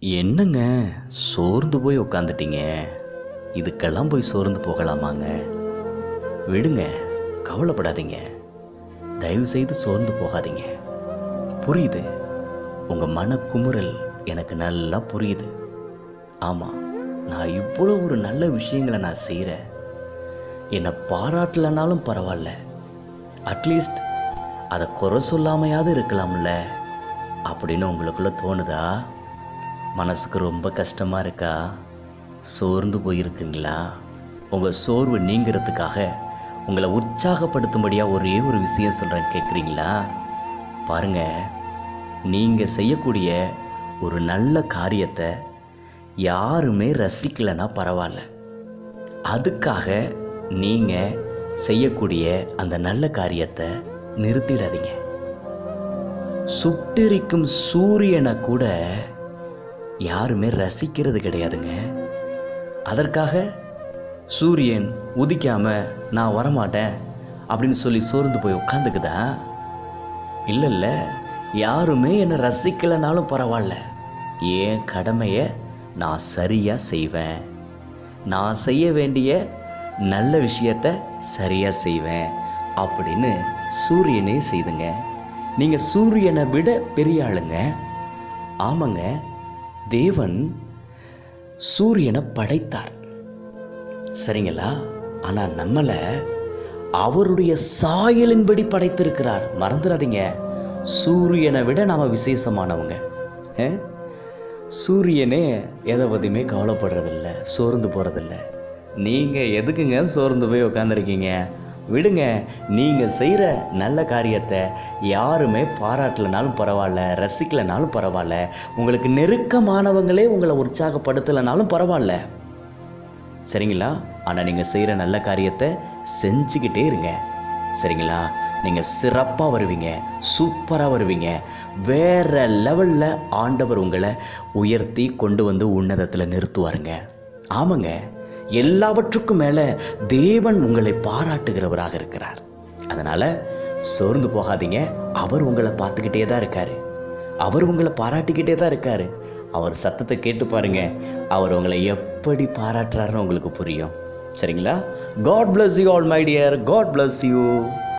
என்னங்க சோர்ந்து போய் உட்காந்துட்டீங்க இதுக்கெல்லாம் போய் சோர்ந்து போகலாமாங்க விடுங்க கவலைப்படாதீங்க தயவு செய்து சோர்ந்து போகாதீங்க புரியுது உங்கள் மனக்குமுறல் எனக்கு நல்லா புரியுது ஆமாம் நான் இவ்வளோ ஒரு நல்ல விஷயங்களை நான் செய்கிறேன் என்னை பாராட்டலனாலும் பரவாயில்ல அட்லீஸ்ட் அதை குறை சொல்லாமையாவது இருக்கலாம்ல அப்படின்னு உங்களுக்குள்ள தோணுதா மனசுக்கு ரொம்ப கஷ்டமாக இருக்கா சோர்ந்து போயிருக்குங்களா உங்கள் சோர்வு நீங்கிறதுக்காக உங்களை உற்சாகப்படுத்தும்படியாக ஒரே ஒரு விஷயம் சொல்கிறேன் கேட்குறீங்களா பாருங்க நீங்கள் செய்யக்கூடிய ஒரு நல்ல காரியத்தை யாருமே ரசிக்கலைன்னா பரவாயில்ல அதுக்காக நீங்கள் செய்யக்கூடிய அந்த நல்ல காரியத்தை நிறுத்திடாதீங்க சுட்டெரிக்கும் சூரியனை கூட யாருமே ரசிக்கிறது கிடையாதுங்க அதற்காக சூரியன் உதிக்காம நான் வரமாட்டேன் அப்படின்னு சொல்லி சோர்ந்து போய் உட்காந்துக்குதா இல்லை இல்லை யாருமே என்னை ரசிக்கலைனாலும் பரவாயில்ல என் கடமையை நான் சரியாக செய்வேன் நான் செய்ய வேண்டிய நல்ல விஷயத்த சரியாக செய்வேன் அப்படின்னு சூரியனே செய்துங்க நீங்கள் சூரியனை விட பெரிய ஆளுங்க ஆமாங்க தேவன் சூரியனை படைத்தார் சரிங்களா ஆனால் நம்மளை அவருடைய சாயலின்படி படைத்திருக்கிறார் மறந்துடாதீங்க சூரியனை விட நாம் விசேஷமானவங்க ஆ? சூரியனே எதை பற்றியுமே கவலைப்படுறதில்ல சோர்ந்து போகிறதில்ல நீங்கள் எதுக்குங்க சோர்ந்து போய் உட்காந்துருக்கீங்க விடுங்க நீங்கள் செய்கிற நல்ல காரியத்தை யாருமே பாராட்டலைனாலும் பரவாயில்ல ரசிக்கலைனாலும் பரவாயில்ல உங்களுக்கு நெருக்கமானவங்களே உங்களை உற்சாகப்படுத்தலைனாலும் பரவாயில்ல சரிங்களா ஆனால் நீங்கள் செய்கிற நல்ல காரியத்தை செஞ்சுக்கிட்டே இருங்க சரிங்களா நீங்கள் சிறப்பாக வருவீங்க சூப்பராக வருவீங்க வேற லெவலில் ஆண்டவர் உங்களை உயர்த்தி கொண்டு வந்து உன்னதத்தில் நிறுத்துவாருங்க ஆமாங்க எல்லாவற்றுக்கும் மேலே தேவன் உங்களை பாராட்டுகிறவராக இருக்கிறார் அதனால் சோர்ந்து போகாதீங்க அவர் உங்களை பார்த்துக்கிட்டே தான் இருக்கார் அவர் உங்களை பாராட்டிக்கிட்டே தான் இருக்கார் அவர் சத்தத்தை கேட்டு பாருங்க அவர் உங்களை எப்படி பாராட்டுறாருன்னு உங்களுக்கு புரியும் சரிங்களா God bless you all my dear God bless you